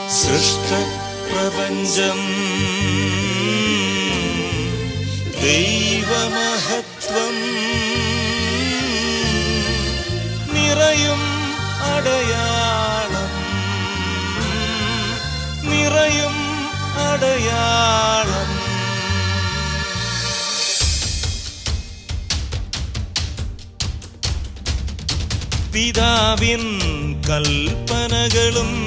സൃഷ്ടപ്രപഞ്ചം ദൈവമഹത്വം നിറയും അടയാളം നിറയും അടയാളം പിതാവിൻ കൽപ്പനകളും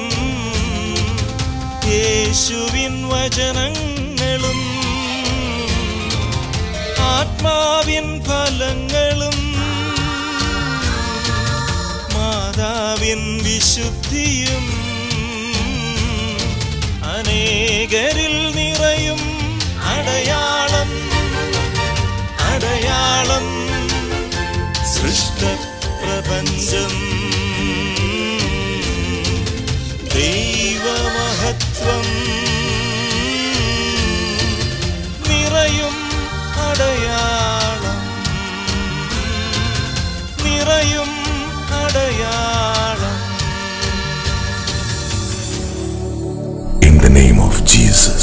യേശുവിൻ വചനങ്ങളും ആത്മാവിൻ ഫലങ്ങളും മാതാവിൻ വിശുദ്ധിയും അനേകരിൽ നിറയും അടയാളം അടയാളം സൃഷ്ടപ്രപഞ്ചം ദൈവമഹത്വം നിറയും അടയാളം നിറയും അടയാളം In the name of Jesus.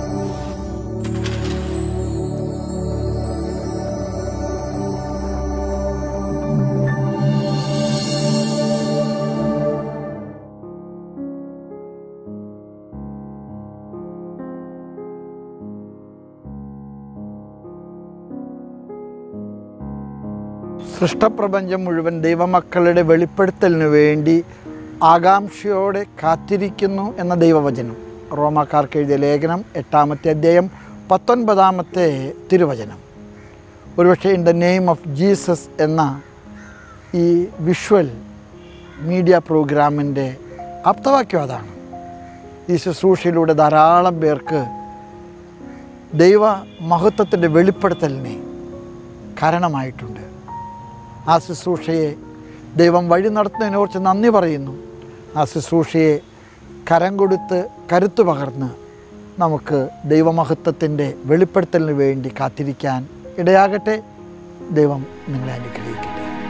സൃഷ്ടപ്രപഞ്ചം മുഴുവൻ ദൈവമക്കളുടെ വെളിപ്പെടുത്തലിനു വേണ്ടി ആകാംക്ഷയോടെ കാത്തിരിക്കുന്നു എന്ന ദൈവവചനം റോമാക്കാർക്ക് എഴുതിയ ലേഖനം എട്ടാമത്തെ അധ്യായം പത്തൊൻപതാമത്തെ തിരുവചനം ഒരുപക്ഷെ in the name of Jesus എന്ന ഈ വിഷ്വൽ മീഡിയ പ്രോഗ്രാമിൻ്റെ ആപ്തവാക്യം അതാണ് ഈ ശുശ്രൂഷയിലൂടെ ധാരാളം പേർക്ക് ദൈവ മഹത്വത്തിൻ്റെ വെളിപ്പെടുത്തലിനെ കാരണമായിട്ടുണ്ട് ആ ശുശ്രൂഷയെ ദൈവം വഴി നടത്തുന്നതിനെക്കുറിച്ച് നന്ദി പറയുന്നു ആ ശുശ്രൂഷയെ കരം കൊടുത്ത് കരുത്തു പകർന്ന് നമുക്ക് ദൈവമഹത്വത്തിൻ്റെ വെളിപ്പെടുത്തലിന് വേണ്ടി കാത്തിരിക്കാൻ ഇടയാകട്ടെ ദൈവം നിങ്ങളെ അനുഗ്രഹിക്കട്ടെ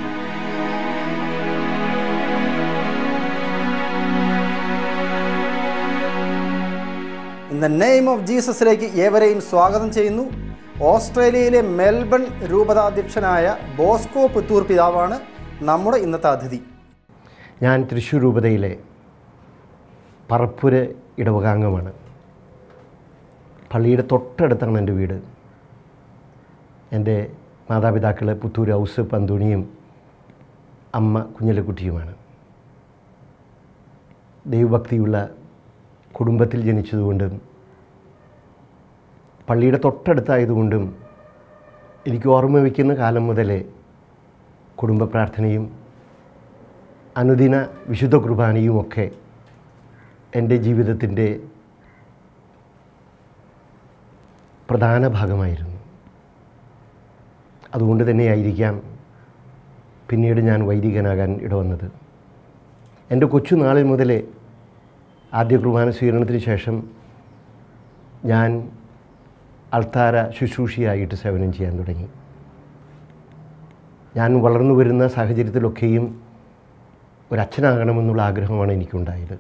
ഇൻ ദ നെയിം ഓഫ് ജീസസിലേക്ക് ഏവരെയും സ്വാഗതം ചെയ്യുന്നു ഓസ്ട്രേലിയയിലെ മെൽബൺ രൂപതാധ്യക്ഷനായ ബോസ്കോ പുത്തൂർ പിതാവാണ് നമ്മുടെ ഇന്നത്തെ അതിഥി ഞാൻ തൃശ്ശൂർ രൂപതയിലെ പറപ്പുര ഇടവകാംഗമാണ് പള്ളിയുടെ തൊട്ടടുത്താണ് എൻ്റെ വീട് എൻ്റെ മാതാപിതാക്കൾ പുത്തൂർ ഹൗസ് പന്തുണിയും അമ്മ കുഞ്ഞലക്കുട്ടിയുമാണ് ദൈവഭക്തിയുള്ള കുടുംബത്തിൽ ജനിച്ചതുകൊണ്ടും പള്ളിയുടെ തൊട്ടടുത്തായതുകൊണ്ടും എനിക്ക് ഓർമ്മ വയ്ക്കുന്ന കാലം മുതലേ കുടുംബ പ്രാർത്ഥനയും അനുദിന വിശുദ്ധ കുർബാനയുമൊക്കെ എൻ്റെ ജീവിതത്തിൻ്റെ പ്രധാന ഭാഗമായിരുന്നു അതുകൊണ്ട് തന്നെയായിരിക്കാം പിന്നീട് ഞാൻ വൈദികനാകാൻ ഇടവന്നത് എൻ്റെ കൊച്ചുനാളിൽ മുതലേ ആദ്യ കുർബാന സ്വീകരണത്തിന് ശേഷം ഞാൻ അൾത്താര ശുശ്രൂഷയായിട്ട് സേവനം ചെയ്യാൻ തുടങ്ങി ഞാൻ വളർന്നു വരുന്ന സാഹചര്യത്തിലൊക്കെയും ഒരച്ഛനാകണമെന്നുള്ള ആഗ്രഹമാണ് എനിക്കുണ്ടായത്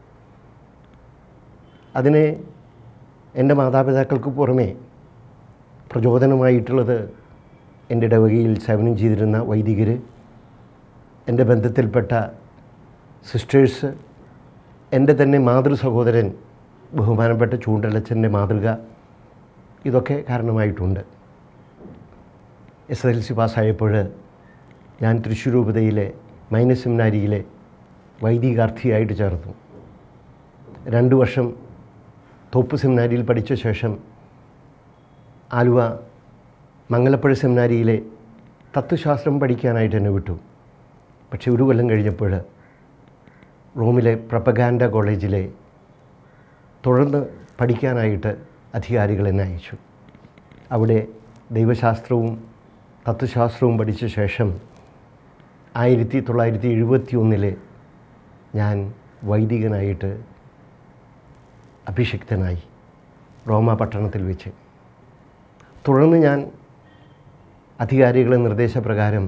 അതിനെ എൻ്റെ മാതാപിതാക്കൾക്ക് പുറമേ പ്രചോദനമായിട്ടുള്ളത് എൻ്റെ ഇടവകയിൽ സേവനം ചെയ്തിരുന്ന വൈദികർ എൻ്റെ ബന്ധത്തിൽപ്പെട്ട സിസ്റ്റേഴ്സ് എൻ്റെ തന്നെ മാതൃ സഹോദരൻ ബഹുമാനപ്പെട്ട ചൂണ്ടലച്ചൻ്റെ മാതൃക ഇതൊക്കെ കാരണമായിട്ടുണ്ട് എസ് എൽ സി പാസ്സായപ്പോൾ ഞാൻ തൃശ്ശൂർ രൂപതയിലെ മൈനസ് സെമിനാരിയിലെ വൈദികാർത്ഥിയായിട്ട് ചേർന്നു രണ്ട് വർഷം തോപ്പ് സെമിനാരിയിൽ പഠിച്ച ശേഷം ആലുവ മംഗലപ്പുഴ സെമിനാരിയിലെ തത്വശാസ്ത്രം പഠിക്കാനായിട്ട് എന്നെ വിട്ടു പക്ഷേ ഒരു കൊല്ലം കഴിഞ്ഞപ്പോൾ റോമിലെ പ്രപ്പഗാൻഡ കോളേജിലെ തുടർന്ന് പഠിക്കാനായിട്ട് അധികാരികൾ എന്നെ അയച്ചു അവിടെ ദൈവശാസ്ത്രവും തത്വശാസ്ത്രവും പഠിച്ച ശേഷം ആയിരത്തി തൊള്ളായിരത്തി എഴുപത്തി ഒന്നിൽ ഞാൻ വൈദികനായിട്ട് അഭിഷിക്തനായി റോമ പട്ടണത്തിൽ വെച്ച് തുടർന്ന് ഞാൻ അധികാരികളുടെ നിർദ്ദേശപ്രകാരം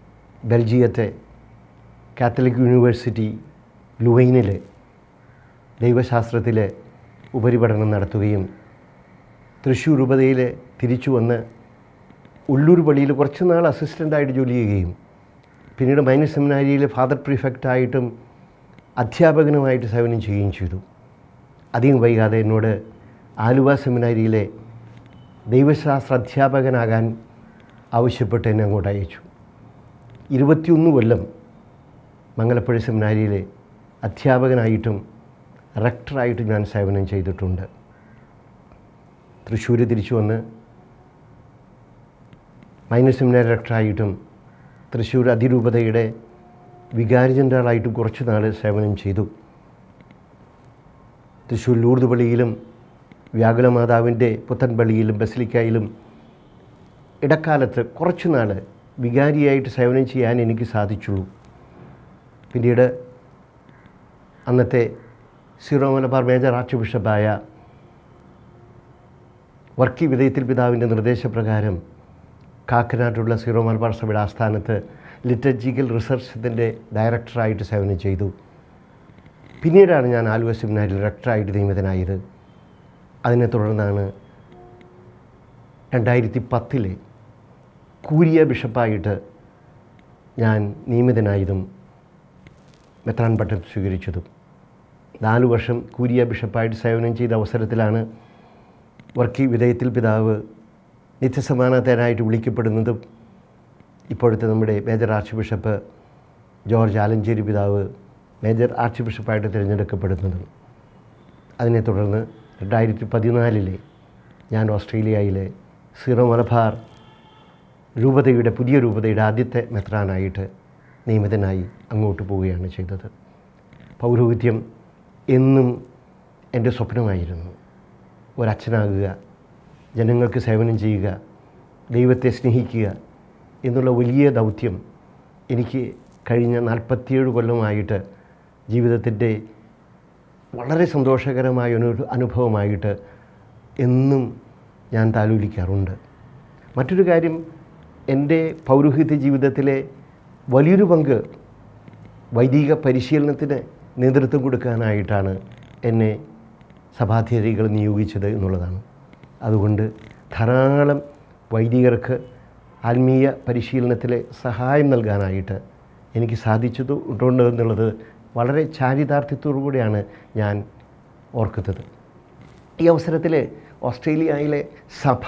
ബെൽജിയത്തെ കാത്തലിക് യൂണിവേഴ്സിറ്റി ലുവൈനിൽ ദൈവശാസ്ത്രത്തിൽ ഉപരിപഠനം നടത്തുകയും തൃശ്ശൂർ രൂപതയിൽ തിരിച്ചു വന്ന് ഉള്ളൂർ പള്ളിയിൽ കുറച്ച് നാൾ അസിസ്റ്റൻ്റായിട്ട് ജോലി ചെയ്യുകയും പിന്നീട് മൈനസ് സെമിനാരിയിൽ ഫാദർ പ്രിഫെക്റ്റായിട്ടും അധ്യാപകനുമായിട്ട് സേവനം ചെയ്യുകയും ചെയ്തു അധികം വൈകാതെ എന്നോട് ആലുവ സെമിനാരിയിലെ ദൈവശാസ്ത്ര അധ്യാപകനാകാൻ ആവശ്യപ്പെട്ട് എന്നെ അങ്ങോട്ട് അയച്ചു ഇരുപത്തിയൊന്ന് കൊല്ലം മംഗലപ്പുഴ സെമിനാരിയിലെ അധ്യാപകനായിട്ടും റെക്ടറായിട്ടും ഞാൻ സേവനം ചെയ്തിട്ടുണ്ട് തൃശ്ശൂർ തിരിച്ചു വന്ന് മൈനസ് സെമിനാരി റെക്ടറായിട്ടും തൃശ്ശൂർ അതിരൂപതയുടെ വികാരി ജനറലായിട്ടും കുറച്ച് നാൾ സേവനം ചെയ്തു തൃശ്ശൂർ ലൂർദ് പള്ളിയിലും വ്യാകുലമാതാവിൻ്റെ പുത്തൻപള്ളിയിലും ബസിലിക്കയിലും ഇടക്കാലത്ത് കുറച്ച് നാൾ വികാരിയായിട്ട് സേവനം ചെയ്യാൻ എനിക്ക് സാധിച്ചുള്ളൂ പിന്നീട് അന്നത്തെ സീറോ മലബാർ മേജർ ആർച്ച് ബിഷപ്പായ വർക്കി വിധേയത്തിൽ പിതാവിൻ്റെ നിർദ്ദേശപ്രകാരം കാക്കനാട്ടുള്ള സീറോ മലബാർ സഭയുടെ ആസ്ഥാനത്ത് ലിറ്റർജിക്കൽ റിസർച്ചത്തിൻ്റെ ഡയറക്ടറായിട്ട് സേവനം ചെയ്തു പിന്നീടാണ് ഞാൻ ആലുവ സെമിനാരിൽ റെക്ടറായിട്ട് നിയമിതനായത് അതിനെ തുടർന്നാണ് രണ്ടായിരത്തി പത്തിലെ കൂരിയ ബിഷപ്പായിട്ട് ഞാൻ നിയമിതനായതും മെത്രാൻ പട്ടം സ്വീകരിച്ചതും നാലു വർഷം കൂരിയ ബിഷപ്പായിട്ട് സേവനം ചെയ്ത അവസരത്തിലാണ് വർക്കി വിധേയത്തിൽ പിതാവ് നിത്യസമാനത്തേനായിട്ട് വിളിക്കപ്പെടുന്നതും ഇപ്പോഴത്തെ നമ്മുടെ major arch bishop George Alencherry പിതാവ് മേജർ ആർച്ച് ബിഷപ്പായിട്ട് തിരഞ്ഞെടുക്കപ്പെടുന്നതും അതിനെ തുടർന്ന് രണ്ടായിരത്തി പതിനാലിലെ ഞാൻ ഓസ്ട്രേലിയയിലെ സീറോ മലബാർ രൂപതയുടെ പുതിയ രൂപതയുടെ ആദ്യത്തെ മെത്രാനായിട്ട് നിയമിതനായി അങ്ങോട്ട് പോവുകയാണ് ചെയ്തത് പൗരോഹിത്യം എന്നും എൻ്റെ സ്വപ്നമായിരുന്നു ഒരച്ഛനാകുക ജനങ്ങൾക്ക് സേവനം ചെയ്യുക ദൈവത്തെ സ്നേഹിക്കുക എന്നുള്ള വലിയ ദൗത്യം എനിക്ക് കഴിഞ്ഞ നാൽപ്പത്തിയേഴ് കൊല്ലമായിട്ട് ജീവിതത്തിൻ്റെ വളരെ സന്തോഷകരമായ ഒരു അനുഭവമായിട്ട് എന്നും ഞാൻ താലോലിക്കാറുണ്ട് മറ്റൊരു കാര്യം എൻ്റെ പൗരോഹിത്യ ജീവിതത്തിലെ വലിയൊരു പങ്ക് വൈദിക പരിശീലനത്തിന് നേതൃത്വം കൊടുക്കാനായിട്ടാണ് എന്നെ സഭാധ്യരികൾ നിയോഗിച്ചത് എന്നുള്ളതാണ് അതുകൊണ്ട് ധാരാളം വൈദികർക്ക് ആത്മീയ പരിശീലനത്തിലെ സഹായം നൽകാനായിട്ട് എനിക്ക് സാധിച്ചത് ഉണ്ട് എന്നുള്ളത് വളരെ ചാരിതാർത്ഥ്യത്തോടു കൂടിയാണ് ഞാൻ ഓർക്കുന്നത് ഈ അവസരത്തിൽ ഓസ്ട്രേലിയയിലെ സഭ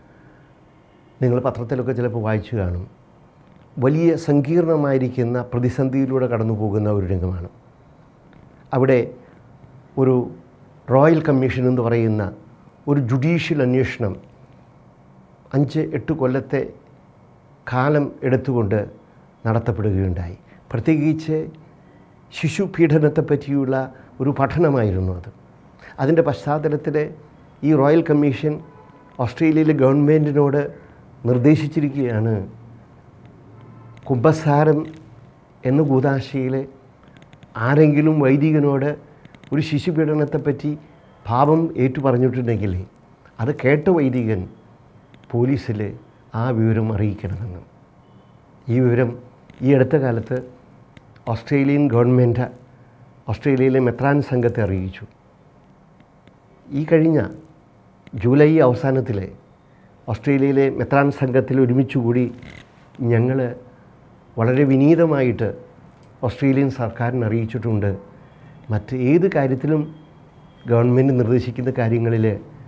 നിങ്ങൾ പത്രത്തിലൊക്കെ ചിലപ്പോൾ വായിച്ചു കാണും വലിയ സങ്കീർണമായിരിക്കുന്ന പ്രതിസന്ധിയിലൂടെ കടന്നു പോകുന്ന ഒരു രംഗമാണ് അവിടെ ഒരു റോയൽ കമ്മീഷൻ എന്ന് പറയുന്ന ഒരു ജുഡീഷ്യൽ അന്വേഷണം അഞ്ച് എട്ട് കൊല്ലത്തെ കാലം എടുത്തുകൊണ്ട് നടത്തപ്പെടുകയുണ്ടായി പ്രത്യേകിച്ച് ശിശു പീഡനത്തെ പറ്റിയുള്ള ഒരു പഠനമായിരുന്നു അത് അതിൻ്റെ പശ്ചാത്തലത്തിൽ ഈ റോയൽ കമ്മീഷൻ ഓസ്ട്രേലിയയിലെ ഗവൺമെൻറ്റിനോട് നിർദ്ദേശിച്ചിരിക്കുകയാണ് കുംഭസാരം എന്ന കൂതാശയിൽ ആരെങ്കിലും വൈദികനോട് ഒരു ശിശുപീഡനത്തെപ്പറ്റി പാപം ഏറ്റു പറഞ്ഞിട്ടുണ്ടെങ്കിൽ അത് കേട്ട വൈദികൻ പോലീസിൽ ആ വിവരം അറിയിക്കണമെന്ന് ഈ വിവരം ഈ അടുത്ത കാലത്ത് ഓസ്ട്രേലിയൻ ഗവൺമെൻറ് ഓസ്ട്രേലിയയിലെ മെത്രാൻ സംഘത്തെ അറിയിച്ചു ഈ കഴിഞ്ഞ ജൂലൈ അവസാനത്തിൽ ഓസ്ട്രേലിയയിലെ മെത്രാൻ സംഘത്തിൽ ഒരുമിച്ച് കൂടി ഞങ്ങൾ വളരെ വിനീതമായിട്ട് ഓസ്ട്രേലിയൻ സർക്കാരിനെ അറിയിച്ചിട്ടുണ്ട് മറ്റ് ഏത് കാര്യത്തിലും ഗവൺമെൻറ് നിർദ്ദേശിക്കുന്ന കാര്യങ്ങളിൽ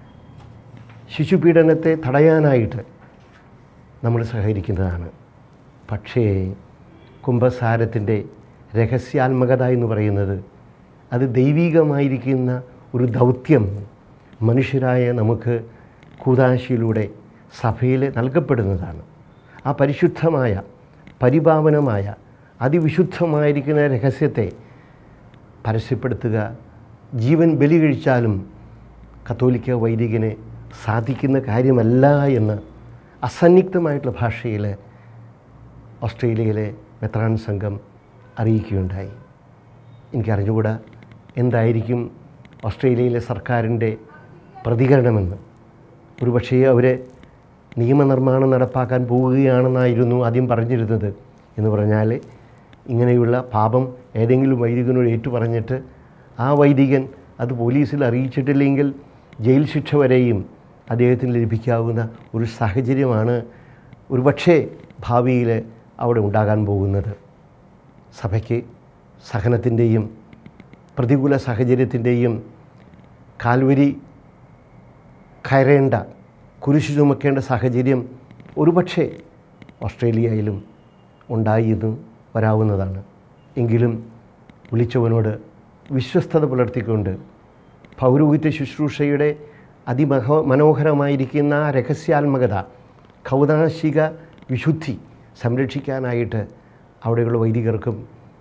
ശിശുപീഡനത്തെ തടയാനായിട്ട് നമ്മൾ സഹകരിക്കുന്നതാണ് പക്ഷേ കുംഭസാരത്തിൻ്റെ രഹസ്യാത്മകത എന്ന് പറയുന്നത് അത് ദൈവികമായിരിക്കുന്ന ഒരു ദൗത്യം മനുഷ്യരായ നമുക്ക് കൂതാശിയിലൂടെ സഭയിൽ നൽകപ്പെടുന്നതാണ് ആ പരിശുദ്ധമായ പരിപാവനമായ അതിവിശുദ്ധമായിരിക്കുന്ന രഹസ്യത്തെ പരസ്യപ്പെടുത്തുക ജീവൻ ബലി കഴിച്ചാലും കത്തോലിക്ക വൈദികന് സാധിക്കുന്ന കാര്യമല്ല എന്ന് അസന്നിഗ്ധമായിട്ടുള്ള ഭാഷയിൽ ഓസ്ട്രേലിയയിലെ മെത്രാൻ സംഘം അറിയിക്കുകയുണ്ടായി എനിക്കറിഞ്ഞുകൂടാ എന്തായിരിക്കും ഓസ്ട്രേലിയയിലെ സർക്കാരിൻ്റെ പ്രതികരണമെന്ന് ഒരുപക്ഷേ അവർ നിയമനിർമ്മാണം നടപ്പാക്കാൻ പോവുകയാണെന്നായിരുന്നു ആദ്യം പറഞ്ഞിരുന്നത് എന്ന് പറഞ്ഞാൽ ഇങ്ങനെയുള്ള പാപം ഏതെങ്കിലും വൈദികനോട് ഏറ്റുപറഞ്ഞിട്ട് ആ വൈദികൻ അത് പോലീസിൽ അറിയിച്ചിട്ടില്ലെങ്കിൽ ജയിൽ ശിക്ഷ വരെയും അദ്ദേഹത്തിന് ലഭിക്കാവുന്ന ഒരു സാഹചര്യമാണ് ഒരുപക്ഷേ ഭാവിയിൽ അവിടെ ഉണ്ടാകാൻ പോകുന്നത് സഭയ്ക്ക് സഹനത്തിൻ്റെയും പ്രതികൂല സാഹചര്യത്തിൻ്റെയും കാൽവരി കയറേണ്ട കുരിശു ചുമക്കേണ്ട സാഹചര്യം ഒരുപക്ഷെ ഓസ്ട്രേലിയയിലും ഉണ്ടായി എന്ന് വരാവുന്നതാണ് എങ്കിലും വിളിച്ചവനോട് വിശ്വസ്തത പുലർത്തിക്കൊണ്ട് പൗരോഹിത്യ ശുശ്രൂഷയുടെ അതിമഹ മനോഹരമായിരിക്കുന്ന ആ രഹസ്യാത്മകത കൗതാശിക വിശുദ്ധി സംരക്ഷിക്കാനായിട്ട് അവിടെയുള്ള വൈദികർക്കും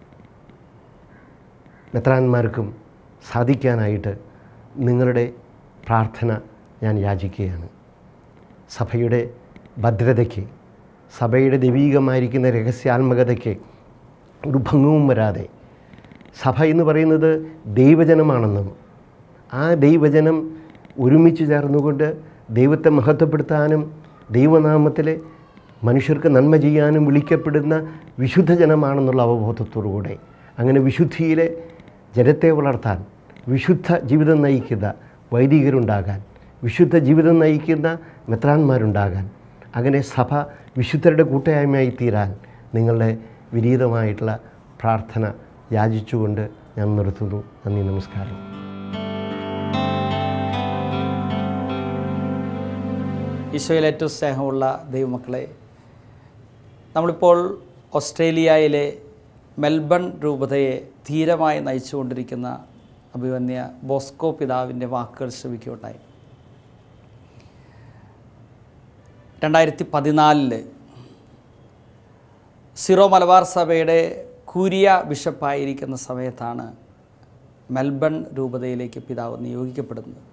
മെത്രാന്മാർക്കും സാധിക്കാനായിട്ട് നിങ്ങളുടെ പ്രാർത്ഥന ഞാൻ യാചിക്കുകയാണ് സഭയുടെ ഭദ്രതയ്ക്ക് സഭയുടെ ദൈവീകമായിരിക്കുന്ന രഹസ്യാത്മകതയ്ക്ക് ഒരു ഭംഗവും വരാതെ സഭ എന്ന് പറയുന്നത് ദൈവജനമാണെന്നും ആ ദൈവജനം ഒരുമിച്ച് ചേർന്നുകൊണ്ട് ദൈവത്തെ മഹത്വപ്പെടുത്താനും ദൈവനാമത്തിൽ മനുഷ്യർക്ക് നന്മ ചെയ്യാനും വിളിക്കപ്പെടുന്ന വിശുദ്ധ ജനമാണെന്നുള്ള അവബോധത്തോടുകൂടെ അങ്ങനെ വിശുദ്ധിയിലെ ജനത്തെ വളർത്താൻ വിശുദ്ധ ജീവിതം നയിക്കുന്ന വൈദികരുണ്ടാകാൻ വിശുദ്ധ ജീവിതം നയിക്കുന്ന മെത്രാന്മാരുണ്ടാകാൻ അങ്ങനെ സഭ വിശുദ്ധരുടെ കൂട്ടായ്മയായി തീരാൻ നിങ്ങളുടെ വിനീതമായിട്ടുള്ള പ്രാർത്ഥന യാചിച്ചുകൊണ്ട് ഞാൻ നിർത്തുന്നു നന്ദി നമസ്കാരം ഈശോയിൽ ഏറ്റവും സ്നേഹമുള്ള ദൈവമക്കളെ നമ്മളിപ്പോൾ ഓസ്ട്രേലിയയിലെ മെൽബൺ രൂപതയെ ധീരമായി നയിച്ചുകൊണ്ടിരിക്കുന്ന അഭിവന്യ ബോസ്കോ പിതാവിൻ്റെ വാക്കുകൾ ശ്രമിക്കുകയുണ്ടായി രണ്ടായിരത്തി പതിനാലില് സിറോ മലബാർ സഭയുടെ കൂരിയ ബിഷപ്പായിരിക്കുന്ന സമയത്താണ് മെൽബൺ രൂപതയിലേക്ക് പിതാവ് നിയോഗിക്കപ്പെടുന്നത്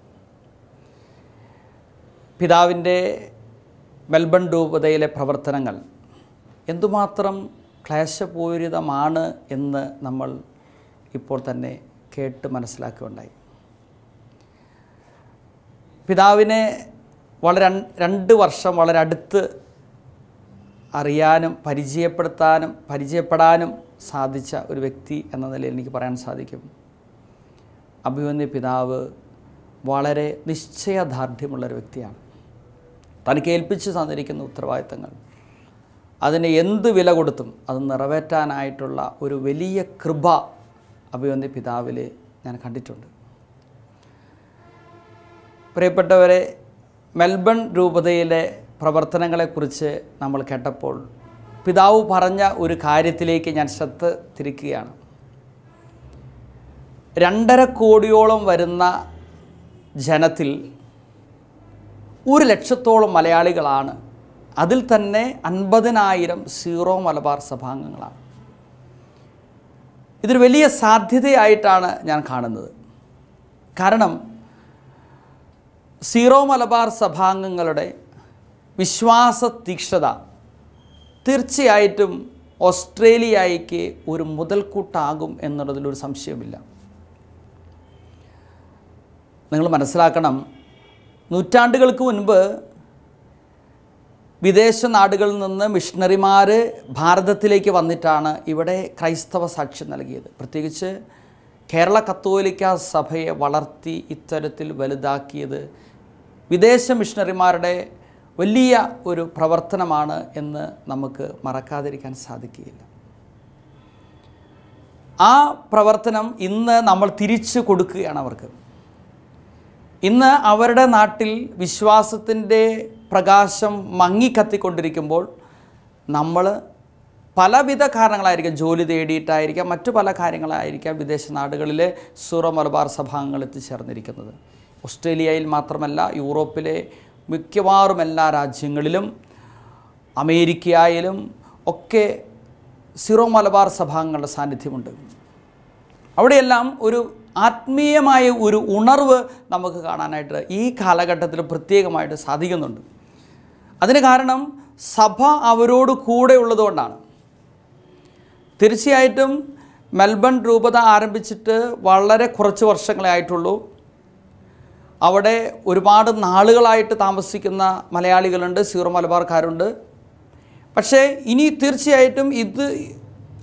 പിതാവിൻ്റെ മെൽബൺ രൂപതയിലെ പ്രവർത്തനങ്ങൾ എന്തുമാത്രം ക്ലേശപൂരിതമാണ് എന്ന് നമ്മൾ ഇപ്പോൾ തന്നെ കേട്ട് മനസ്സിലാക്കുകയുണ്ടായി പിതാവിനെ വളരെ രൺ- രണ്ട് വർഷം വളരെ അടുത്ത് അറിയാനും പരിചയപ്പെടുത്താനും പരിചയപ്പെടാനും സാധിച്ച ഒരു വ്യക്തി എന്ന നിലയിൽ എനിക്ക് പറയാൻ സാധിക്കും അഭിമന്യ പിതാവ് വളരെ നിശ്ചയദാർഢ്യമുള്ളൊരു വ്യക്തിയാണ് തനിക്ക് ഏൽപ്പിച്ചു തന്നിരിക്കുന്ന ഉത്തരവാദിത്തങ്ങൾ അതിന് എന്ത് വില കൊടുത്തും അത് നിറവേറ്റാനായിട്ടുള്ള ഒരു വലിയ കൃപ അഭിമന്യ പിതാവിൽ ഞാൻ കണ്ടിട്ടുണ്ട് പ്രിയപ്പെട്ടവരെ മെൽബൺ രൂപതയിലെ പ്രവർത്തനങ്ങളെക്കുറിച്ച് നമ്മൾ കേട്ടപ്പോൾ പിതാവ് പറഞ്ഞ ഒരു കാര്യത്തിലേക്ക് ഞാൻ ശ്രദ്ധ തിരിക്കുകയാണ് രണ്ടര കോടിയോളം വരുന്ന ജനത്തിൽ ഒരു ലക്ഷത്തോളം മലയാളികളാണ് അതിൽ തന്നെ അൻപതിനായിരം സീറോ മലബാർ സഭാംഗങ്ങളാണ് ഇതൊരു വലിയ സാധ്യതയായിട്ടാണ് ഞാൻ കാണുന്നത് കാരണം സീറോ മലബാർ സഭാംഗങ്ങളുടെ വിശ്വാസ തീക്ഷ്ണത തീർച്ചയായിട്ടും ഓസ്ട്രേലിയയ്ക്ക് ഒരു മുതൽക്കൂട്ടാകും എന്നുള്ളതിലൊരു സംശയമില്ല നിങ്ങൾ മനസ്സിലാക്കണം നൂറ്റാണ്ടുകൾക്ക് മുൻപ് വിദേശ നാടുകളിൽ നിന്ന് മിഷണറിമാർ ഭാരതത്തിലേക്ക് വന്നിട്ടാണ് ഇവിടെ ക്രൈസ്തവ സാക്ഷ്യം നൽകിയത് പ്രത്യേകിച്ച് കേരള കത്തോലിക്ക സഭയെ വളർത്തി ഇത്തരത്തിൽ വലുതാക്കിയത് വിദേശ മിഷണറിമാരുടെ വലിയ ഒരു പ്രവർത്തനമാണ് എന്ന് നമുക്ക് മറക്കാതിരിക്കാൻ സാധിക്കുകയില്ല ആ പ്രവർത്തനം ഇന്ന് നമ്മൾ തിരിച്ചു കൊടുക്കുകയാണ് അവർക്ക് ഇന്ന് അവരുടെ നാട്ടിൽ വിശ്വാസത്തിൻ്റെ പ്രകാശം മങ്ങിക്കത്തിക്കൊണ്ടിരിക്കുമ്പോൾ നമ്മൾ പലവിധ കാരണങ്ങളായിരിക്കാം ജോലി തേടിയിട്ടായിരിക്കാം മറ്റു പല കാര്യങ്ങളായിരിക്കാം വിദേശ നാടുകളിലെ സൂറോ മലബാർ സഭാംഗങ്ങൾ എത്തിച്ചേർന്നിരിക്കുന്നത് ഓസ്ട്രേലിയയിൽ മാത്രമല്ല യൂറോപ്പിലെ മിക്കവാറും എല്ലാ രാജ്യങ്ങളിലും അമേരിക്കയിലും ഒക്കെ സിറോ മലബാർ സഭാംഗങ്ങളുടെ സാന്നിധ്യമുണ്ട് അവിടെയെല്ലാം ഒരു ആത്മീയമായ ഒരു ഉണർവ് നമുക്ക് കാണാനായിട്ട് ഈ കാലഘട്ടത്തിൽ പ്രത്യേകമായിട്ട് സാധിക്കുന്നുണ്ട് അതിന് കാരണം സഭ അവരോട് കൂടെ ഉള്ളതുകൊണ്ടാണ് തീർച്ചയായിട്ടും മെൽബൺ രൂപത ആരംഭിച്ചിട്ട് വളരെ കുറച്ച് വർഷങ്ങളെ ആയിട്ടുള്ളൂ അവിടെ ഒരുപാട് നാളുകളായിട്ട് താമസിക്കുന്ന മലയാളികളുണ്ട് സീറോ മലബാർക്കാരുണ്ട് പക്ഷേ ഇനി തീർച്ചയായിട്ടും ഇത്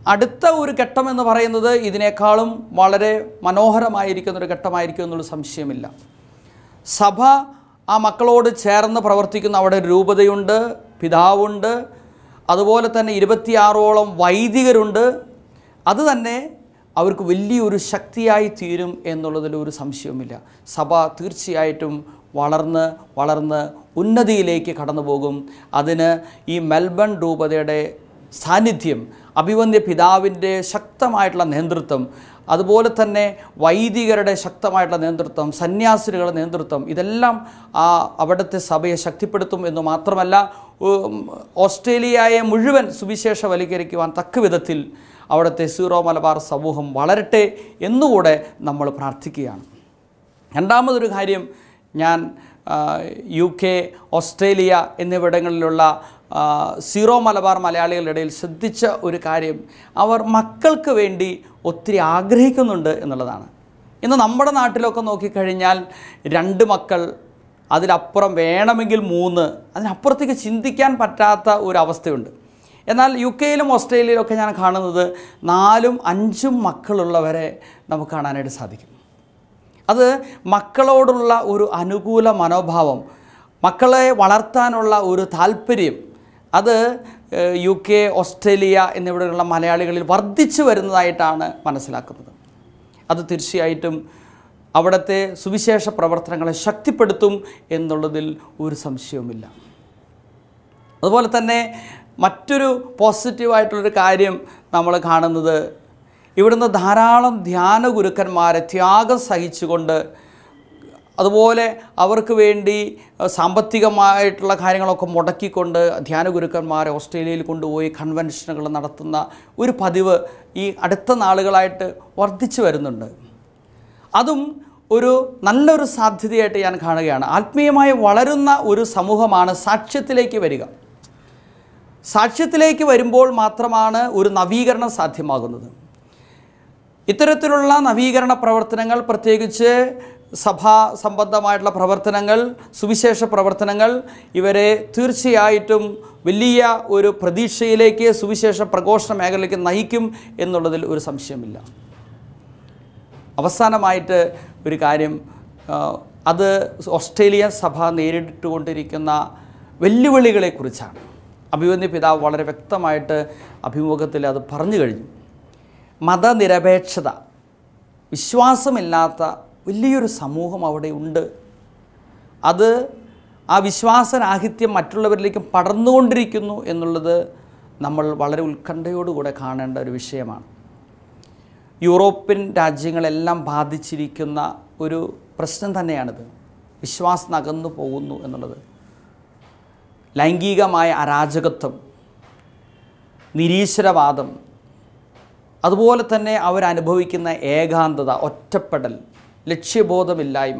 അടുത്ത ഒരു ഘട്ടം എന്ന് പറയുന്നത് ഇതിനേക്കാളും വളരെ മനോഹരമായിരിക്കുന്ന ഒരു ഘട്ടമായിരിക്കും എന്നുള്ള സംശയമില്ല സഭ ആ മക്കളോട് ചേർന്ന് പ്രവർത്തിക്കുന്ന അവിടെ ഒരു രൂപതയുണ്ട് പിതാവുണ്ട് അതുപോലെ തന്നെ ഇരുപത്തിയാറോളം വൈദികരുണ്ട് അത് തന്നെ അവർക്ക് വലിയൊരു ശക്തിയായി തീരും എന്നുള്ളതിൽ ഒരു സംശയവുമില്ല സഭ തീർച്ചയായിട്ടും വളർന്ന് വളർന്ന് ഉന്നതിയിലേക്ക് കടന്നു പോകും അതിന് ഈ മെൽബൺ രൂപതയുടെ സാന്നിധ്യം അഭിവന്യ പിതാവിൻ്റെ ശക്തമായിട്ടുള്ള നേതൃത്വം അതുപോലെ തന്നെ വൈദികരുടെ ശക്തമായിട്ടുള്ള നേതൃത്വം സന്യാസികളുടെ നേതൃത്വം ഇതെല്ലാം ആ അവിടുത്തെ സഭയെ ശക്തിപ്പെടുത്തും എന്ന് മാത്രമല്ല ഉം, ഓസ്ട്രേലിയയെ മുഴുവൻ സുവിശേഷവൽക്കരിക്കുവാൻ തക്ക വിധത്തിൽ അവിടുത്തെ സീറോ മലബാർ സമൂഹം വളരട്ടെ എന്നുകൂടെ നമ്മൾ പ്രാർത്ഥിക്കുകയാണ് രണ്ടാമതൊരു കാര്യം ഞാൻ ആ, യു കെ ഓസ്ട്രേലിയ എന്നിവിടങ്ങളിലുള്ള ആ, സീറോ മലബാർ മലയാളികളുടെ ഇടയിൽ ശ്രദ്ധിച്ച ഒരു കാര്യം അവർ മക്കൾക്ക് വേണ്ടി ഒത്തിരി ആഗ്രഹിക്കുന്നുണ്ട് എന്നുള്ളതാണ് ഇന്ന് നമ്മുടെ നാട്ടിലൊക്കെ നോക്കിക്കഴിഞ്ഞാൽ രണ്ട് മക്കൾ അതിലപ്പുറം വേണമെങ്കിൽ മൂന്ന് അതിനപ്പുറത്തേക്ക് ചിന്തിക്കാൻ പറ്റാത്ത ഒരു അവസ്ഥയുണ്ട് എന്നാൽ യു കെയിലും ഓസ്ട്രേലിയയിലും ഒക്കെ ഞാൻ കാണുന്നത് നാലും അഞ്ചും മക്കളുള്ളവരെ നമുക്ക് കാണാനായിട്ട് സാധിക്കും അത് മക്കളോടുള്ള ഒരു അനുകൂല മനോഭാവം മക്കളെ വളർത്താനുള്ള ഒരു താല്പര്യം അത് ഏഹ്, യു കെ ഓസ്ട്രേലിയ എന്നിവിടെയുള്ള മലയാളികളിൽ വർദ്ധിച്ചു വരുന്നതായിട്ടാണ് മനസ്സിലാക്കുന്നത് അത് തീർച്ചയായിട്ടും അവിടുത്തെ സുവിശേഷ പ്രവർത്തനങ്ങളെ ശക്തിപ്പെടുത്തും എന്നുള്ളതിൽ ഒരു സംശയവുമില്ല അതുപോലെ തന്നെ മറ്റൊരു പോസിറ്റീവായിട്ടുള്ളൊരു കാര്യം നമ്മൾ കാണുന്നത് ഇവിടുന്ന് ധാരാളം ധ്യാന ഗുരുക്കന്മാരെ ത്യാഗം സഹിച്ചുകൊണ്ട് അതുപോലെ അവർക്ക് വേണ്ടി അഹ്, സാമ്പത്തികമായിട്ടുള്ള കാര്യങ്ങളൊക്കെ മുടക്കിക്കൊണ്ട് ധ്യാന ഗുരുക്കന്മാരെ ഓസ്ട്രേലിയയിൽ കൊണ്ടുപോയി കൺവെൻഷനുകൾ നടത്തുന്ന ഒരു പതിവ് ഈ അടുത്ത നാളുകളായിട്ട് വർദ്ധിച്ചു വരുന്നുണ്ട് അതും ഒരു നല്ലൊരു സാധ്യതയായിട്ട് ഞാൻ കാണുകയാണ് ആത്മീയമായി വളരുന്ന ഒരു സമൂഹമാണ് സാക്ഷ്യത്തിലേക്ക് വരിക സാക്ഷ്യത്തിലേക്ക് വരുമ്പോൾ മാത്രമാണ് ഒരു നവീകരണം സാധ്യമാകുന്നത് ഇത്തരത്തിലുള്ള നവീകരണ പ്രവർത്തനങ്ങൾ പ്രത്യേകിച്ച് സഭാ സംബന്ധമായിട്ടുള്ള പ്രവർത്തനങ്ങൾ സുവിശേഷ പ്രവർത്തനങ്ങൾ ഇവരെ തീർച്ചയായിട്ടും വലിയ ഒരു പ്രതീക്ഷയിലേക്ക് സുവിശേഷ പ്രഘോഷണ മേഖലയിലേക്ക് നയിക്കും എന്നുള്ളതിൽ ഒരു സംശയമില്ല അവസാനമായിട്ട് ഒരു കാര്യം ആ, അത് ഓസ്ട്രേലിയ സഭ നേരിട്ടുകൊണ്ടിരിക്കുന്ന വെല്ലുവിളികളെക്കുറിച്ചാണ് അഭിമന്യ പിതാവ് വളരെ വ്യക്തമായിട്ട് അഭിമുഖത്തിൽ അത് പറഞ്ഞു കഴിഞ്ഞു മതനിരപേക്ഷത വിശ്വാസമില്ലാത്ത വലിയൊരു സമൂഹം അവിടെ ഉണ്ട് അത് ആ വിശ്വാസരാഹിത്യം മറ്റുള്ളവരിലേക്ക് പടർന്നുകൊണ്ടിരിക്കുന്നു എന്നുള്ളത് നമ്മൾ വളരെ ഉത്കണ്ഠയോടുകൂടെ കാണേണ്ട ഒരു വിഷയമാണ് യൂറോപ്യൻ രാജ്യങ്ങളെല്ലാം ബാധിച്ചിരിക്കുന്ന ഒരു പ്രശ്നം തന്നെയാണിത് വിശ്വാസം അകന്നു പോകുന്നു എന്നുള്ളത് ലൈംഗികമായ അരാജകത്വം നിരീശ്വരവാദം അതുപോലെ തന്നെ അവരനുഭവിക്കുന്ന ഏകാന്തത ഒറ്റപ്പെടൽ ലക്ഷ്യബോധമില്ലായ്മ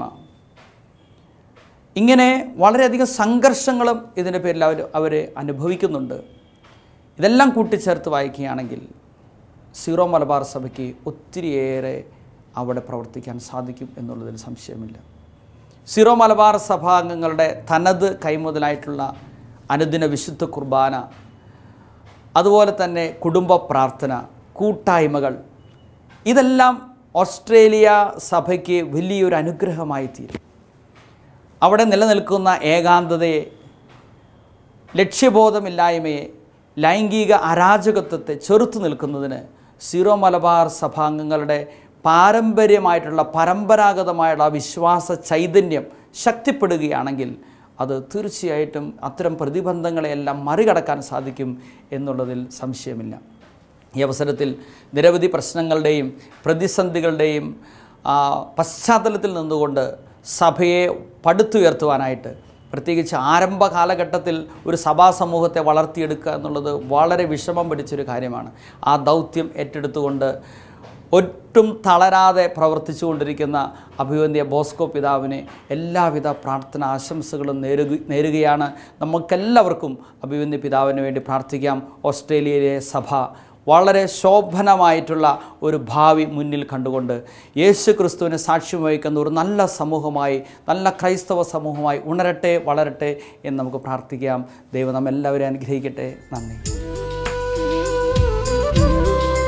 ഇങ്ങനെ വളരെയധികം സംഘർഷങ്ങളും ഇതിൻ്റെ പേരിൽ അവർ അവർ അനുഭവിക്കുന്നുണ്ട് ഇതെല്ലാം കൂട്ടിച്ചേർത്ത് വായിക്കുകയാണെങ്കിൽ സീറോ മലബാർ സഭയ്ക്ക് ഒത്തിരിയേറെ അവിടെ പ്രവർത്തിക്കാൻ സാധിക്കും എന്നുള്ളതിൽ സംശയമില്ല സീറോ മലബാർ സഭാംഗങ്ങളുടെ തനത് കൈമുതലായിട്ടുള്ള അനുദിന വിശുദ്ധ കുർബാന അതുപോലെ തന്നെ കുടുംബ പ്രാർത്ഥന കൂട്ടായ്മകൾ ഇതെല്ലാം ഓസ്ട്രേലിയ സഭയ്ക്ക് വലിയൊരു അനുഗ്രഹമായി തീരും അവിടെ നിലനിൽക്കുന്ന ഏകാന്തതയെ ലക്ഷ്യബോധമില്ലായ്മയെ ലൈംഗിക അരാജകത്വത്തെ ചെറുത്തു നിൽക്കുന്നതിന് സീറോ മലബാർ സഭാംഗങ്ങളുടെ പാരമ്പര്യമായിട്ടുള്ള പരമ്പരാഗതമായുള്ള ആ വിശ്വാസ ചൈതന്യം ശക്തിപ്പെടുകയാണെങ്കിൽ അത് തീർച്ചയായിട്ടും അത്തരം പ്രതിബന്ധങ്ങളെയെല്ലാം മറികടക്കാൻ സാധിക്കും എന്നുള്ളതിൽ സംശയമില്ല ഈ അവസരത്തിൽ നിരവധി പ്രശ്നങ്ങളുടെയും പ്രതിസന്ധികളുടെയും ആ, പശ്ചാത്തലത്തിൽ നിന്നുകൊണ്ട് സഭയെ പടുത്തുയർത്തുവാനായിട്ട് പ്രത്യേകിച്ച് ആരംഭ കാലഘട്ടത്തിൽ ഒരു സഭാ സമൂഹത്തെ വളർത്തിയെടുക്കുക എന്നുള്ളത് വളരെ വിഷമം പിടിച്ചൊരു കാര്യമാണ് ആ ദൗത്യം ഏറ്റെടുത്തുകൊണ്ട് ഒട്ടും തളരാതെ പ്രവർത്തിച്ചുകൊണ്ടിരിക്കുന്ന അഭിവന്യ ബോസ്കോ പിതാവിനെ എല്ലാവിധ പ്രാർത്ഥന ആശംസകളും നേരുക നേരുകയാണ് നമുക്കെല്ലാവർക്കും അഭിവന്യ പിതാവിന് വേണ്ടി പ്രാർത്ഥിക്കാം ഓസ്ട്രേലിയയിലെ സഭ വളരെ ശോഭനമായിട്ടുള്ള ഒരു ഭാവി മുന്നിൽ കണ്ടുകൊണ്ട് യേശു ക്രിസ്തുവിനെ സാക്ഷ്യം വഹിക്കുന്ന ഒരു നല്ല സമൂഹമായി നല്ല ക്രൈസ്തവ സമൂഹമായി ഉണരട്ടെ വളരട്ടെ എന്ന് നമുക്ക് പ്രാർത്ഥിക്കാം ദൈവം നമ്മെല്ലാവരെയും അനുഗ്രഹിക്കട്ടെ നന്ദി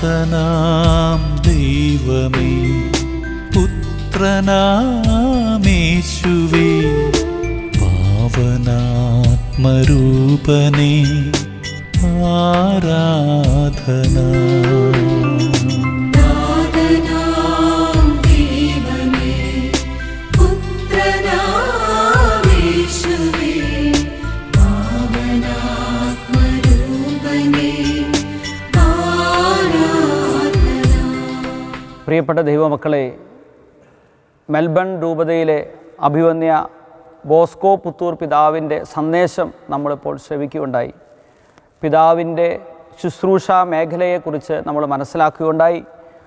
നാഥനാം ദൈവമേ പുത്രനാമേശുവേ പാവനാത്മരൂപനേ ആരാധന നാഥനാം ദൈവമേ പുത്രനാമേശുവേ പാവനാത്മരൂപനേ ആരാധന പ്രിയപ്പെട്ട ദൈവമക്കളെ മെൽബൺ രൂപതയിലെ അഭിവന്യ ബോസ്കോ പുത്തൂർ പിതാവിൻ്റെ സന്ദേശം നമ്മളിപ്പോൾ ശ്രവിക്കുകയുണ്ടായി പിതാവിൻ്റെ ശുശ്രൂഷ മേഖലയെക്കുറിച്ച് നമ്മൾ മനസ്സിലാക്കുകയുണ്ടായി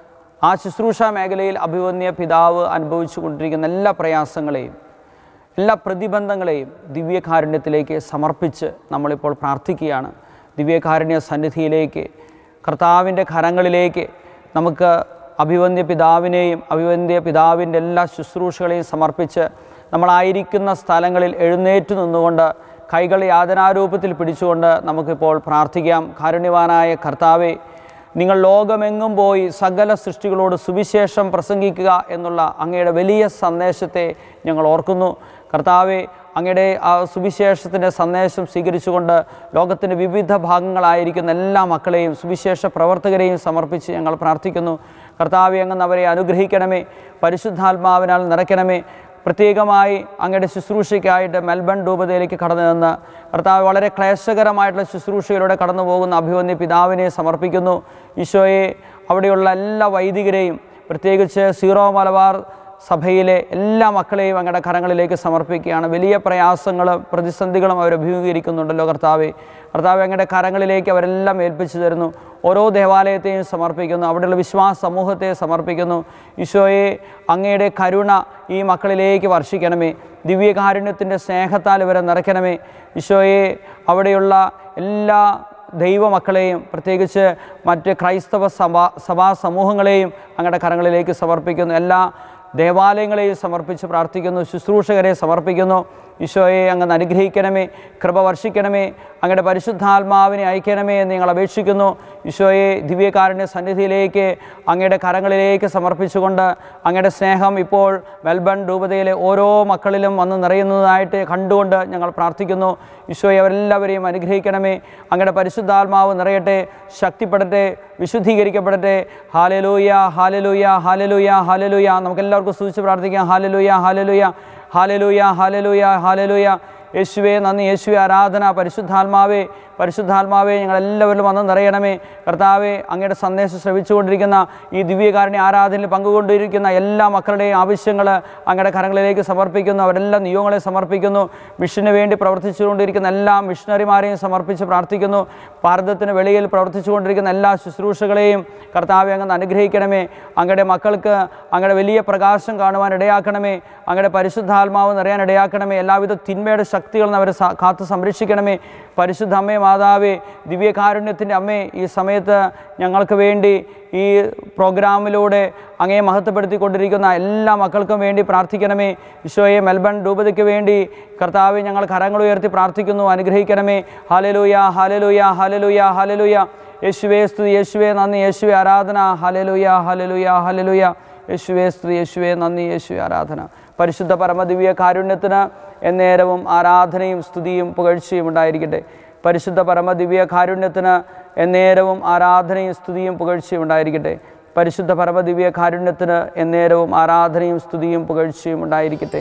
ആ ശുശ്രൂഷ മേഖലയിൽ അഭിവന്യ പിതാവ് അനുഭവിച്ചു കൊണ്ടിരിക്കുന്ന എല്ലാ പ്രയാസങ്ങളെയും എല്ലാ പ്രതിബന്ധങ്ങളെയും ദിവ്യകാരുണ്യത്തിലേക്ക് സമർപ്പിച്ച് നമ്മളിപ്പോൾ പ്രാർത്ഥിക്കുകയാണ് ദിവ്യകാരുണ്യ സന്നിധിയിലേക്ക് കർത്താവിൻ്റെ കരങ്ങളിലേക്ക് നമുക്ക് അഭിവന്യ പിതാവിനെയും അഭിവന്യ പിതാവിൻ്റെ എല്ലാ ശുശ്രൂഷകളെയും സമർപ്പിച്ച് നമ്മളായിരിക്കുന്ന സ്ഥലങ്ങളിൽ എഴുന്നേറ്റ് നിന്നുകൊണ്ട് കൈകൾ യാതനാരൂപത്തിൽ പിടിച്ചുകൊണ്ട് നമുക്കിപ്പോൾ പ്രാർത്ഥിക്കാം കാരുണ്യവാനായ കർത്താവെ നിങ്ങൾ ലോകമെങ്ങും പോയി സകല സൃഷ്ടികളോട് സുവിശേഷം പ്രസംഗിക്കുക എന്നുള്ള അങ്ങയുടെ വലിയ സന്ദേശത്തെ ഞങ്ങൾ ഓർക്കുന്നു കർത്താവെ അങ്ങയുടെ ആ സുവിശേഷത്തിൻ്റെ സന്ദേശം സ്വീകരിച്ചുകൊണ്ട് ലോകത്തിൻ്റെ വിവിധ ഭാഗങ്ങളായിരിക്കുന്ന എല്ലാ മക്കളെയും സുവിശേഷ പ്രവർത്തകരെയും സമർപ്പിച്ച് ഞങ്ങൾ പ്രാർത്ഥിക്കുന്നു കർത്താവെ അങ്ങ് അവരെ അനുഗ്രഹിക്കണമേ പരിശുദ്ധാത്മാവിനാൽ നിറയ്ക്കണമേ പ്രത്യേകമായി അങ്ങയുടെ ശുശ്രൂഷയ്ക്കായിട്ട് മെൽബൺ രൂപതയിലേക്ക് കടന്നു നിന്ന് കർത്താവ് വളരെ ക്ലേശകരമായിട്ടുള്ള ശുശ്രൂഷയിലൂടെ കടന്നു പോകുന്ന അഭിവന്യ പിതാവിനെ സമർപ്പിക്കുന്നു ഈശോയെ അവിടെയുള്ള എല്ലാ വൈദികരെയും പ്രത്യേകിച്ച് സീറോ മലബാർ സഭയിലെ എല്ലാ മക്കളെയും അങ്ങയുടെ കരങ്ങളിലേക്ക് സമർപ്പിക്കുകയാണ് വലിയ പ്രയാസങ്ങളും പ്രതിസന്ധികളും അവർ അഭിമുഖീകരിക്കുന്നുണ്ടല്ലോ കർത്താവെ കർത്താവ് അങ്ങയുടെ കരങ്ങളിലേക്ക് അവരെല്ലാം ഏൽപ്പിച്ചു തരുന്നു ഓരോ ദേവാലയത്തെയും സമർപ്പിക്കുന്നു അവിടെയുള്ള വിശ്വാസ സമൂഹത്തെ സമർപ്പിക്കുന്നു ഈശോയെ അങ്ങയുടെ കരുണ ഈ മക്കളിലേക്ക് വർഷിക്കണമേ ദിവ്യകാരുണ്യത്തിൻ്റെ സ്നേഹത്താൽ ഇവരെ നിറയ്ക്കണമേ ഈശോയെ അവിടെയുള്ള എല്ലാ ദൈവമക്കളെയും പ്രത്യേകിച്ച് മറ്റ് ക്രൈസ്തവ സഭാ സഭാ സമൂഹങ്ങളെയും അങ്ങയുടെ കരങ്ങളിലേക്ക് സമർപ്പിക്കുന്നു എല്ലാ ദേവാലയങ്ങളെയും സമർപ്പിച്ച് പ്രാർത്ഥിക്കുന്നു ശുശ്രൂഷകരെ സമർപ്പിക്കുന്നു ഈശോയെ അങ്ങ് അനുഗ്രഹിക്കണമേ കൃപ വർഷിക്കണമേ അങ്ങയുടെ പരിശുദ്ധാത്മാവിനെ അയക്കണമേ എന്ന് ഞങ്ങൾ അപേക്ഷിക്കുന്നു ഈശോയെ ദിവ്യകാരുണ്യ സന്നിധിയിലേക്ക് അങ്ങയുടെ കരങ്ങളിലേക്ക് സമർപ്പിച്ചുകൊണ്ട് അങ്ങയുടെ സ്നേഹം ഇപ്പോൾ മെൽബൺ രൂപതയിലെ ഓരോ മക്കളിലും വന്ന് നിറയുന്നതായിട്ട് കണ്ടുകൊണ്ട് ഞങ്ങൾ പ്രാർത്ഥിക്കുന്നു ഈശോയെ അവരെല്ലാവരെയും അനുഗ്രഹിക്കണമേ അങ്ങയുടെ പരിശുദ്ധാത്മാവ് നിറയട്ടെ ശക്തിപ്പെടട്ടെ വിശുദ്ധീകരിക്കപ്പെടട്ടെ ഹാലലൂയ ഹാലലൂയ ഹാലലൂയ ഹാലലൂയ നമുക്കെല്ലാവർക്കും സൂചിച്ച് പ്രാർത്ഥിക്കാം hallelujah hallelujah hallelujah hallelujah hallelujah യേശുവേ നന്ദി യേശുവെ ആരാധന പരിശുദ്ധാത്മാവേ പരിശുദ്ധാത്മാവേ ഞങ്ങളെല്ലാവരിലും വന്ന് നിറയണമേ കർത്താവെ അങ്ങയുടെ സന്ദേശം ശ്രവിച്ചുകൊണ്ടിരിക്കുന്ന ഈ ദിവ്യകാരുണ്യ ആരാധനയിൽ പങ്കുകൊണ്ടിരിക്കുന്ന എല്ലാ മക്കളുടെയും ആവശ്യങ്ങൾ അങ്ങയുടെ കരങ്ങളിലേക്ക് സമർപ്പിക്കുന്നു അവരെല്ലാം നിയോഗങ്ങളെ സമർപ്പിക്കുന്നു മിഷന് വേണ്ടി പ്രവർത്തിച്ചുകൊണ്ടിരിക്കുന്ന എല്ലാ മിഷണറിമാരെയും സമർപ്പിച്ച് പ്രാർത്ഥിക്കുന്നു ഭാരതത്തിന് വെളിയിൽ പ്രവർത്തിച്ചുകൊണ്ടിരിക്കുന്ന എല്ലാ ശുശ്രൂഷകളെയും കർത്താവെ അങ്ങ് അനുഗ്രഹിക്കണമേ അങ്ങയുടെ മക്കൾക്ക് അങ്ങയുടെ വലിയ പ്രകാശം കാണുവാൻ ഇടയാക്കണമേ അങ്ങയുടെ പരിശുദ്ധാത്മാവ് നിറയാൻ ഇടയാക്കണമേ എല്ലാവിധ തിന്മയുടെ ശക്തികളിൽ നിന്ന് അവരെ സ- കാത്ത് സംരക്ഷിക്കണമേ പരിശുദ്ധ അമ്മേ മാതാവേ ദിവ്യകാരുണ്യത്തിൻ്റെ അമ്മേ ഈ സമയത്ത് ഞങ്ങൾക്ക് വേണ്ടി ഈ പ്രോഗ്രാമിലൂടെ അങ്ങയെ മഹത്വപ്പെടുത്തിക്കൊണ്ടിരിക്കുന്ന എല്ലാ മക്കൾക്കും വേണ്ടി പ്രാർത്ഥിക്കണമേ ഈശോയെ മെൽബൺ രൂപതയ്ക്ക് വേണ്ടി കർത്താവെ ഞങ്ങൾ കരങ്ങൾ ഉയർത്തി പ്രാർത്ഥിക്കുന്നു അനുഗ്രഹിക്കണമേ ഹാലലൂയ ഹാലലൂയ ഹാലലൂയ ഹാലലൂയ യേശുവേ സ്തുതി യേശുവേ നന്ദി യേശുവേ ആരാധന ഹാലലൂയ ഹാലലൂയ ഹാലലൂയ യേശുവേ സ്തുതി യേശുവേ നന്ദി യേശുവേ ആരാധന പരിശുദ്ധ പരമദിവ്യ കാരുണ്യത്തിന് എന്നേരവും ആരാധനയും സ്തുതിയും പുകഴ്ചയും ഉണ്ടായിരിക്കട്ടെ പരിശുദ്ധ പരമദിവ്യ കാരുണ്യത്തിന് എന്നേരവും ആരാധനയും സ്തുതിയും പുകഴ്ചയും ഉണ്ടായിരിക്കട്ടെ പരിശുദ്ധ പരമദിവ്യ കാരുണ്യത്തിന് എന്നേരവും ആരാധനയും സ്തുതിയും പുകഴ്ചയും ഉണ്ടായിരിക്കട്ടെ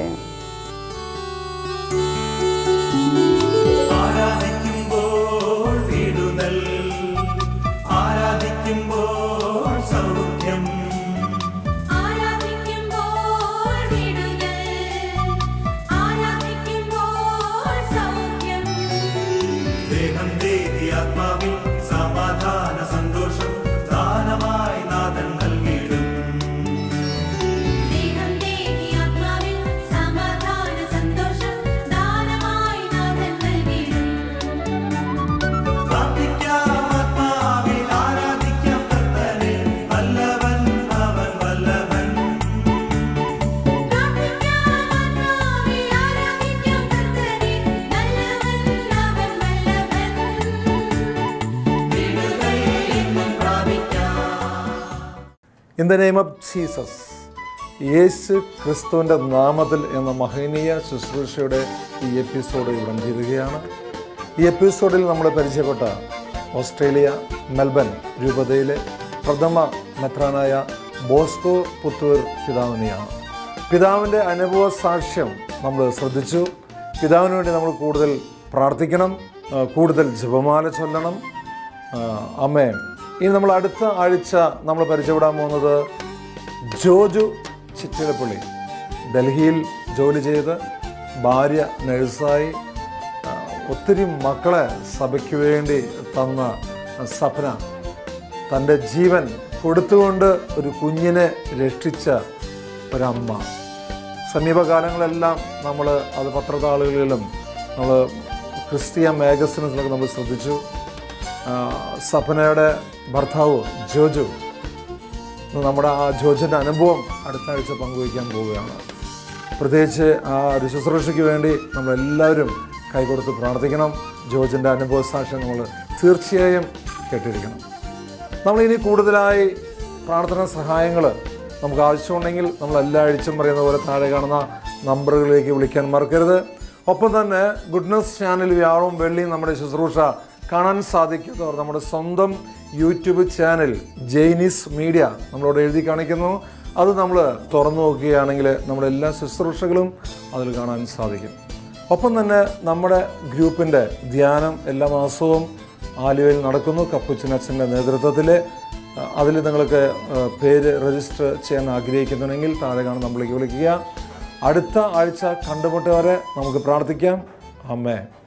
ആരാധിക്കുമ്പോൾ വിടുതൽ ആരാധിക്കുമ്പോൾ സൗഖ്യം ആരാധിക്കുമ്പോൾ വിടുതൽ ആരാധിക്കുമ്പോൾ സൗഖ്യം ദേഹം ദേഹി ആത്മാവിൽ സമാധാന സന്തോഷം ദാനമായി നാഥൻ നൽകിയിടും ദേഹം ദേഹി ആത്മാവിൽ സമാധാന in the name of Jesus യേശു ക്രിസ്തുവിൻ്റെ നാമത്തിൽ എന്ന മഹനീയ ശുശ്രൂഷയുടെ ഈ എപ്പിസോഡ് ഇവിടെ തീരുകയാണ് ഈ എപ്പിസോഡിൽ നമ്മൾ പരിചയപ്പെട്ട ഓസ്ട്രേലിയ മെൽബൺ രൂപതയിലെ പ്രഥമ മെത്രാനായ ബോസ്കോ പുത്തൂർ പിതാവിനെയാണ് പിതാവിൻ്റെ അനുഭവ സാക്ഷ്യം നമ്മൾ ശ്രദ്ധിച്ചു പിതാവിന് വേണ്ടി നമ്മൾ കൂടുതൽ പ്രാർത്ഥിക്കണം ആ, കൂടുതൽ ജപമാല ചൊല്ലണം ആ, അമ്മേ ഇനി നമ്മൾ അടുത്ത ആഴ്ച നമ്മൾ പരിചയപ്പെടാൻ പോകുന്നത് ജോജു ചിറ്റിലപ്പള്ളി ഡൽഹിയിൽ ജോലി ചെയ്ത് ഭാര്യ നഴ്സായി ആ, ഒത്തിരി മക്കളെ സഭയ്ക്ക് വേണ്ടി തന്ന സപ്ന തൻ്റെ ജീവൻ കൊടുത്തുകൊണ്ട് ഒരു കുഞ്ഞിനെ രക്ഷിച്ച ഒരമ്മ സമീപകാലങ്ങളെല്ലാം നമ്മൾ അത് പത്രതാളുകളിലും നമ്മൾ ക്രിസ്തീയ മാഗസിൻസിലൊക്കെ നമ്മൾ ശ്രദ്ധിച്ചു ആ, സപ്നയുടെ ഭർത്താവ് ജോജു നമ്മുടെ ആ ജോജിൻ്റെ അനുഭവം അടുത്ത ആഴ്ച പങ്കുവയ്ക്കാൻ പോവുകയാണ് പ്രത്യേകിച്ച് ആ ഒരു ശുശ്രൂഷയ്ക്ക് വേണ്ടി നമ്മളെല്ലാവരും കൈകൊടുത്ത് പ്രാർത്ഥിക്കണം ജോജിൻ്റെ അനുഭവ സാക്ഷ്യം നമ്മൾ തീർച്ചയായും കേട്ടിരിക്കണം നമ്മളിനി കൂടുതലായി പ്രാർത്ഥന സഹായങ്ങൾ നമുക്ക് ആവശ്യമുണ്ടെങ്കിൽ നമ്മൾ എല്ലാ ആഴ്ചയും പറയുന്ന പോലെ താഴെ കാണുന്ന നമ്പറുകളിലേക്ക് വിളിക്കാൻ മറക്കരുത് ഒപ്പം തന്നെ ഗുഡ്നസ് ചാനൽ വ്യാഴവും വെള്ളിയും നമ്മുടെ ശുശ്രൂഷ കാണാൻ സാധിക്കാത്തവർ നമ്മുടെ സ്വന്തം യൂട്യൂബ് ചാനൽ ജെയ്നിസ് മീഡിയ നമ്മളോട് എഴുതി കാണിക്കുന്നു അത് നമ്മൾ തുറന്നു നോക്കുകയാണെങ്കിൽ നമ്മുടെ എല്ലാ ശുശ്രൂഷകളും അതിൽ കാണാൻ സാധിക്കും ഒപ്പം തന്നെ നമ്മുടെ ഗ്രൂപ്പിൻ്റെ ധ്യാനം എല്ലാ മാസവും ആലുവയിൽ നടക്കുന്നു കപ്പുച്ചനച്ഛൻ്റെ നേതൃത്വത്തിൽ അതിൽ നിങ്ങൾക്ക് ആ, പേര് രജിസ്റ്റർ ചെയ്യാൻ ആഗ്രഹിക്കുന്നുണ്ടെങ്കിൽ താഴെ കാണുന്ന നമ്മളിലേക്ക് വിളിക്കുക അടുത്ത ആഴ്ച കണ്ടുമുട്ടുവരെ നമുക്ക് പ്രാർത്ഥിക്കാം അമ്മേ